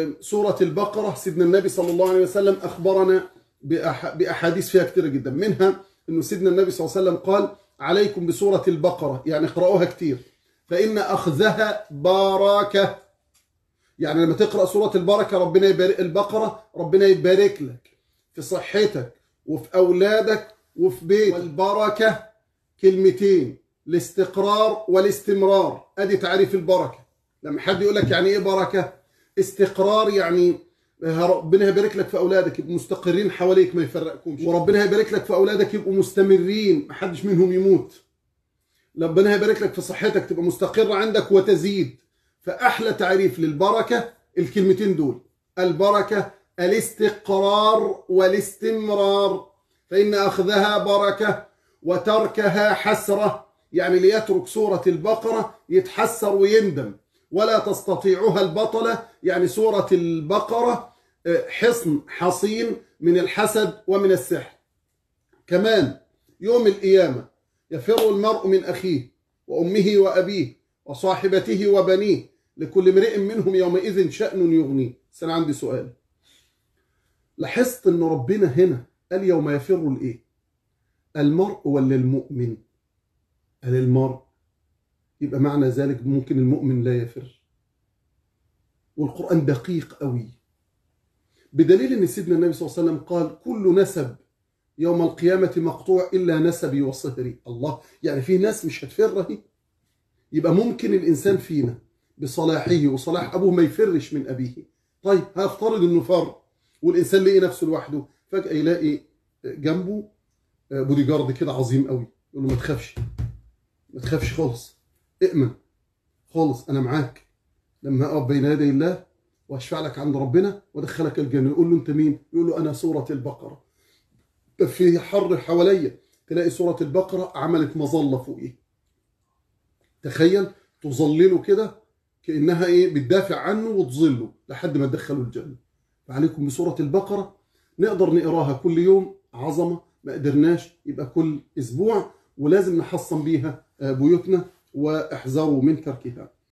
سورة البقرة سيدنا النبي صلى الله عليه وسلم أخبرنا بأح- بأحاديث فيها كتيرة جدا منها أنه سيدنا النبي صلى الله عليه وسلم قال عليكم بسورة البقرة يعني اقرأوها كتير فإن أخذها بركة يعني لما تقرأ سورة البركة ربنا يبارك البقرة ربنا يبارك لك في صحتك وفي أولادك وفي بيتك والبركة كلمتين الاستقرار والاستمرار ادي تعريف البركه لما حد يقول لك يعني ايه بركه استقرار يعني ربنا هيبارك لك في اولادك يبقوا مستقرين حواليك ما يفرقكمش وربنا هيبارك لك في اولادك يبقوا مستمرين ما حدش منهم يموت ربنا هيبارك لك في صحتك تبقى مستقرة عندك وتزيد فأحلى تعريف للبركة الكلمتين دول البركة الاستقرار والاستمرار فإن أخذها بركة وتركها حسرة يعني ليترك سورة البقرة يتحسر ويندم ولا تستطيعها البطلة يعني سورة البقرة آه، حصن حصين من الحسد ومن السحر كمان يوم القيامة يفر المرء من أخيه وأمه وأبيه وصاحبته وبنيه لكل امرئ منهم يومئذ شأن يغنيه بس أنا عندي سؤال لاحظت أن ربنا هنا قال يوم يفر الإيه المرء ولا المؤمن قال المرء يبقى معنى ذلك ممكن المؤمن لا يفر والقرآن دقيق قوي بدليل ان سيدنا النبي صلى الله عليه وسلم قال كل نسب يوم القيامة مقطوع إلا نسبي وصهري الله يعني في ناس مش هتفر اهي يبقى ممكن الإنسان فينا بصلاحه وصلاح أبوه ما يفرش من أبيه طيب هفترض إنه فر والإنسان لقي نفسه لوحده فجأة يلاقي جنبه بودي جارد كده عظيم قوي يقول له ما تخافش ما تخافش خالص ائمن خالص أنا معاك لما أقف بين يدي الله واشفع لك عند ربنا وادخلك الجنه يقول له انت مين يقول له انا سوره البقره في حر حواليا تلاقي سوره البقره عملت مظله فوقيه تخيل تظلله كده كانها ايه بتدافع عنه وتظله لحد ما تدخله الجنه فعليكم بسوره البقره نقدر نقراها كل يوم عظمه ما قدرناش يبقى كل اسبوع ولازم نحصن بيها بيوتنا واحذروا من تركها